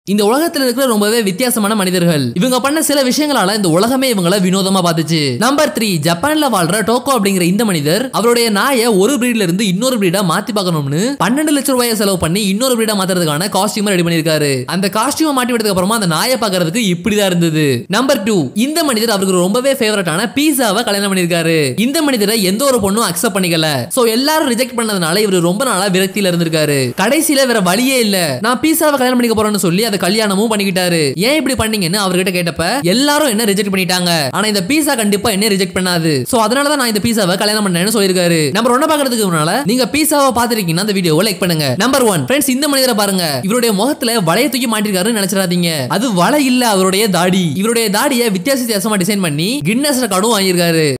இந்த உலகத்துல இருக்கிற ரொம்பவே வித்தியாசமான மனிதர்கள் இவங்க பண்ண சில விஷயங்களால இந்த உலகமே இவங்கள வினோதமா பார்த்துச்சு நம்பர் த்ரீ ஜப்பான்ல வாழ்ற டோக்கோ அப்படிங்கிற இந்த மனிதர் அவருடைய நாயை ஒரு பிரீட்ல இருந்து இன்னொரு பிரீடா மாத்தி பார்க்கணும்னு பன்னெண்டு லட்சம் ரூபாயை செலவு பண்ணி இன்னொரு பிரீடா மாத்துறதுக்கான காஸ்டியூம் ரெடி பண்ணிருக்காரு அந்த காஸ்டியூம் மாட்டி விட்டதுக்கு அப்புறமா அந்த நாயை பார்க்கறதுக்கு இப்படிதான் இருந்தது நம்பர் டூ இந்த மனிதர் அவருக்கு ரொம்பவே ஃபேவரட்டான பீஸாவை கல்யாணம் பண்ணிருக்காரு இந்த மனிதரை எந்த ஒரு பொண்ணும் அக்செப்ட் பண்ணிக்கல சோ எல்லாரும் ரிஜெக்ட் பண்ணதுனால இவர் ரொம்ப நாளா விரக்தியில இருந்திருக்காரு கடைசியில வேற வழியே இல்ல நான் பீஸாவை கல்யாணம் பண்ணிக்க போறேன்னு சொல்லி அதை கல்யாணமும் பண்ணிக்கிட்டாரு ஏன் இப்படி பண்ணீங்கன்னு அவர்கிட்ட கேட்டப்ப எல்லாரும் என்ன ரிஜெக்ட் பண்ணிட்டாங்க ஆனா இந்த பீஸா கண்டிப்பா என்ன ரிஜெக்ட் பண்ணாது சோ அதனால தான் நான் இந்த பீஸாவை கல்யாணம் பண்ணேன்னு சொல்லியிருக்காரு நம்பர் ஒன்ன பாக்குறதுக்கு முன்னால நீங்க பீஸாவை பாத்திருக்கீங்கன்னா அந்த வீடியோவை லைக் பண்ணுங்க நம்பர் ஒன் ஃப்ரெண்ட்ஸ் இந்த மனிதரை பாருங்க இவருடைய முகத்துல வளைய தூக்கி மாட்டிருக்காருன்னு நினைச்சிடாதீங்க அது வலை இல்ல அவருடைய தாடி இவருடைய தாடியை வித்தியாச வித்தியாசமா டிசைன் பண்ணி கின்னஸ் ரெக்கார்டும் வாங்கியிருக்காரு